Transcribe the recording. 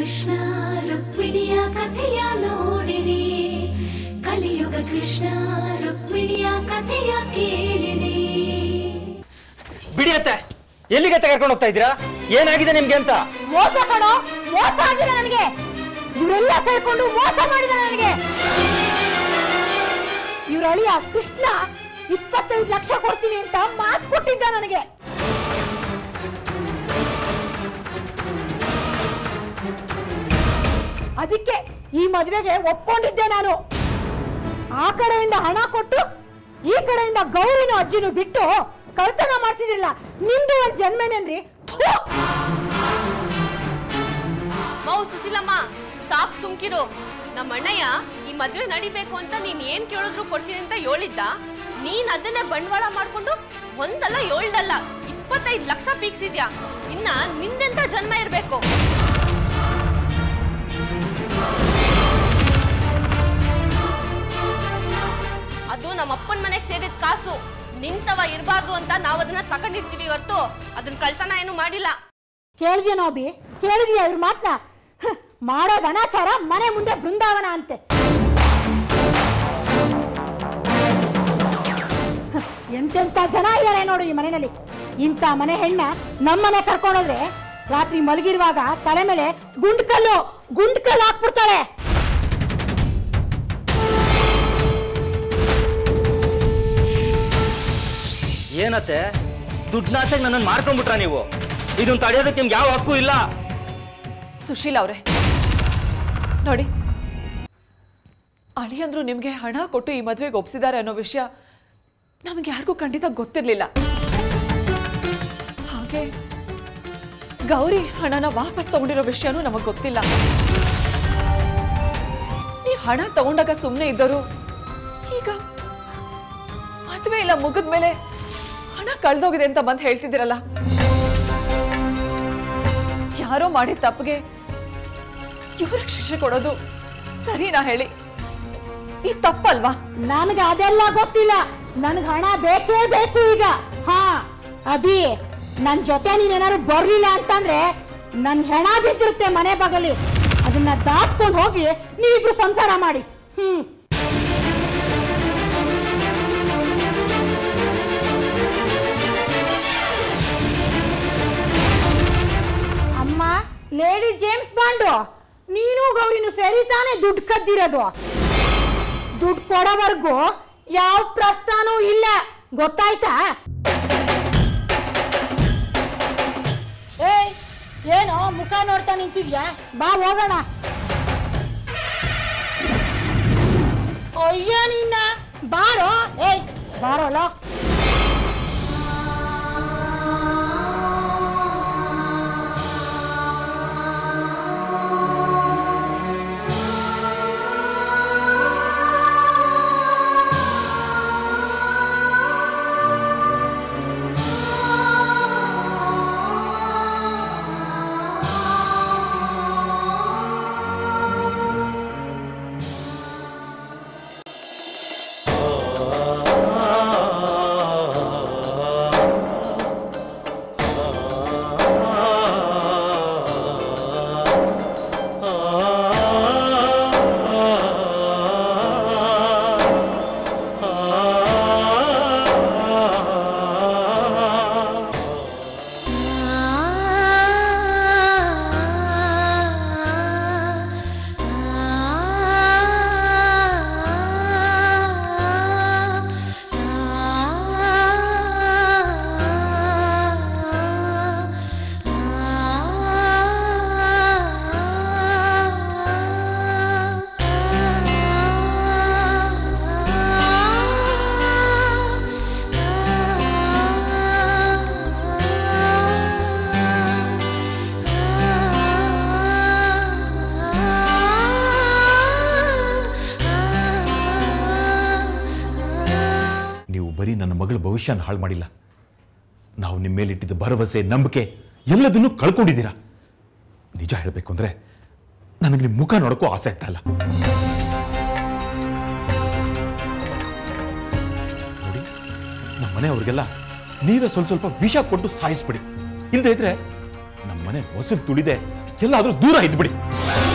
ಕೃಷ್ಣ ರುಕ್ಮಿಣಿಯ ಕಥೆಯ ನೋಡಿರಿ ಕಲಿಯುಗ ಕೃಷ್ಣ ರುಕ್ಮಿಣಿಯ ಕಥೆಯ ಕೇಳಿರಿ ಬಿಡಿಯತ್ತೆ ಎಲ್ಲಿಗೆ ಕರ್ಕೊಂಡು ಹೋಗ್ತಾ ಇದ್ದೀರಾ ಏನಾಗಿದೆ ನಿಮ್ಗೆ ಅಂತ ಮೋಸ ಕಣೋ ಮೋಸ ಆಗಿದೆ ನನಗೆ ಇವರೆಲ್ಲ ಸೇರ್ಕೊಂಡು ಮೋಸ ಮಾಡಿದ ನನಗೆ ಇವ್ರ ಅಳಿಯ ಕೃಷ್ಣ ಇಪ್ಪತ್ತೈದು ಲಕ್ಷ ಕೊಡ್ತೀನಿ ಅಂತ ಮಾತು ಕೊಟ್ಟಿದ್ದ ನನಗೆ ಅದಕ್ಕೆ ಈ ಮದುವೆಗೆ ಒಪ್ಕೊಂಡಿದ್ದೆ ನಾನು ಆ ಕಡೆಯಿಂದ ಹಣ ಕೊಟ್ಟು ಈ ಕಡೆಯಿಂದ ಗೌರಿನ ಅಜ್ಜಿನೂ ಬಿಟ್ಟು ಕಳ್ತನ ಮಾಡ್ಸಿದ್ರಲ್ಲ ನಿಮ್ದು ಒಂದ್ ಜನ್ಮನೇನ್ರಿ ಥು! ಮೌ ಸುಶೀಲಮ್ಮ ಸಾಕ್ ಸುಮ್ಕಿರು ನಮ್ಮ ಅಣ್ಣಯ್ಯ ಈ ಮದ್ವೆ ನಡಿಬೇಕು ಅಂತ ನೀನ್ ಏನ್ ಕೇಳಿದ್ರು ಕೊಡ್ತೀನಿ ಅಂತ ಹೇಳಿದ್ದ ನೀನ್ ಅದನ್ನೇ ಬಂಡವಾಳ ಮಾಡ್ಕೊಂಡು ಒಂದಲ್ಲ ಏಳ್ದಲ್ಲ ಇಪ್ಪತ್ತೈದು ಲಕ್ಷ ಪೀಕ್ಸಿದ್ಯಾ ಇನ್ನ ನಿಂದೆಂತ ಜನ್ಮ ಇರ್ಬೇಕು ಅದು ನಮ್ಮ ಅಪ್ಪನ ಮನೆಗೆ ಸೇರಿದ ಕಾಸು ನಿಂತವ ಇರಬಾರ್ದು ಅಂತ ನಾವು ಅದನ್ನ ತಗೊಂಡಿರ್ತೀವಿ ಹೊರ್ತು ಅದನ್ನ ಕಳ್ತನ ಏನು ಮಾಡಿಲ್ಲ ಕೇಳಿದ್ಯ ನೋಬಿ ಕೇಳಿದ್ಯಾ ಇವ್ರ ಮಾತ್ನ ಹ, ಮಾಡೋದ್ ಅನಾಚಾರ ಮನೆ ಮುಂದೆ ಬೃಂದಾವನ ಅಂತೆ ಹ, ಎಂತೆಂತ ಜನ ಇದ್ದಾರೆ ನೋಡು ಈ ಮನೆಯಲ್ಲಿ ಇಂಥ ಮನೆ ಹೆಣ್ಣ ನಮ್ಮನೆ ಕರ್ಕೊಂಡೋದ್ರೆ ರಾತ್ರಿ ಮಲಗಿರುವಾಗ ತಲೆ ಮೇಲೆ ಗುಂಡ್ಕಲ್ಲು ಗುಂಡ್ಕಲ್ಲು ಹಾಕ್ಬಿಡ್ತಾಳೆ ಏನತ್ತೆ ದುಡ್ನಾಸೆಗೆ ನನ್ನನ್ನು ಮಾರ್ಕೊಂಡ್ಬಿಟ್ರ ನೀವು ಇದನ್ನ ತಡೆಯೋದಕ್ಕೆ ನಿಮ್ಗೆ ಯಾವ ಹಕ್ಕು ಇಲ್ಲ ಸುಶೀಲ್ ಅವರೇ ನೋಡಿ ಅಳಿಯಂದ್ರು ನಿಮಗೆ ಹಣ ಕೊಟ್ಟು ಈ ಮದುವೆಗೆ ಒಪ್ಸಿದ್ದಾರೆ ಅನ್ನೋ ವಿಷಯ ನಮಗೆ ಯಾರಿಗೂ ಖಂಡಿತ ಗೊತ್ತಿರಲಿಲ್ಲ ಹಾಗೆ ಗೌರಿ ಹಣನ ವಾಪಸ್ ತಗೊಂಡಿರೋ ವಿಷಯನೂ ನಮಗೆ ಗೊತ್ತಿಲ್ಲ ನೀವು ಹಣ ತಗೊಂಡಾಗ ಸುಮ್ಮನೆ ಇದ್ದರು ಈಗ ಮದುವೆ ಇಲ್ಲ ಮುಗಿದ್ಮೇಲೆ ಹಣ ಕಳ್ದೋಗಿದೆ ಅಂತ ಬಂದು ಹೇಳ್ತಿದ್ದೀರಲ್ಲ ಯಾರೋ ಮಾಡಿದ ತಪ್ಪಿಗೆ ಇವ್ರಿಗೆ ಶಿಕ್ಷೆ ಕೊಡೋದು ಸರಿನಾ ಹೇಳಿ ಈ ತಪ್ಪಲ್ವಾ ನನಗೆ ಅದೆಲ್ಲ ಗೊತ್ತಿಲ್ಲ ನನ್ಗೆ ಹಣ ಬೇಕೇ ಬೇಕು ಈಗ ಹಾ ಅಭಿ ನನ್ ಜೊತೆ ನೀನೇನಾದ್ರು ಬರ್ಲಿಲ್ಲ ಅಂತಂದ್ರೆ ನನ್ ಹೆಣ ಬಿದ್ದಿರುತ್ತೆ ಮನೆ ಬಗಲಿ ಅದನ್ನ ದಾಟ್ಕೊಂಡು ಹೋಗಿ ನೀವಿಬ್ರು ಸಂಸಾರ ಮಾಡಿ ಹ್ಮ್ ಅಮ್ಮ ಲೇಡಿ ಜೇಮ್ಸ್ ಬಾಂಡು ನೀನು ಗೌರಿನು ಸೇರಿ ತಾನೇ ದುಡ್ಡು ಕದ್ದಿರೋದು ದುಡ್ಡು ಕೊಡೋವರೆಗೂ ಯಾವ ಪ್ರಸ್ಥಾನೂ ಇಲ್ಲ ಗೊತ್ತಾಯ್ತಾ ಏಯ್ ಏನೋ ಮುಖ ನೋಡ್ತಾ ನಿಂತಿದ್ಯಾ ಬಾ ಹೋಗೋಣ ಅಯ್ಯೋ ನಿನ್ನ ಬಾರೋ ಏಯ್ ಬಾರೋಲ್ಲ ನೀವು ಬರೀ ನನ್ನ ಮಗಳ ಭವಿಷ್ಯನ ಹಾಳು ಮಾಡಿಲ್ಲ ನಾವು ನಿಮ್ಮ ಮೇಲಿಟ್ಟಿದ್ದ ಭರವಸೆ ನಂಬಿಕೆ ಎಲ್ಲದನ್ನೂ ಕಳ್ಕೊಂಡಿದ್ದೀರಾ ನಿಜ ಹೇಳಬೇಕು ಅಂದ್ರೆ ನನಗೆ ನಿಮ್ಮ ಮುಖ ನೋಡಕ್ಕೂ ಆಸೆ ಆಗ್ತಾ ಇಲ್ಲ ನೋಡಿ ನಮ್ಮ ಮನೆಯವ್ರಿಗೆಲ್ಲ ನೀವೇ ಸ್ವಲ್ಪ ಸ್ವಲ್ಪ ವಿಷ ಕೊಟ್ಟು ಸಾಯಿಸ್ಬಿಡಿ ಇಲ್ಲದೆ ಇದ್ರೆ ನಮ್ಮ ಮನೆ ಹೊಸಲು ತುಳಿದೆ ಎಲ್ಲಾದ್ರೂ ದೂರ ಇದ್ಬಿಡಿ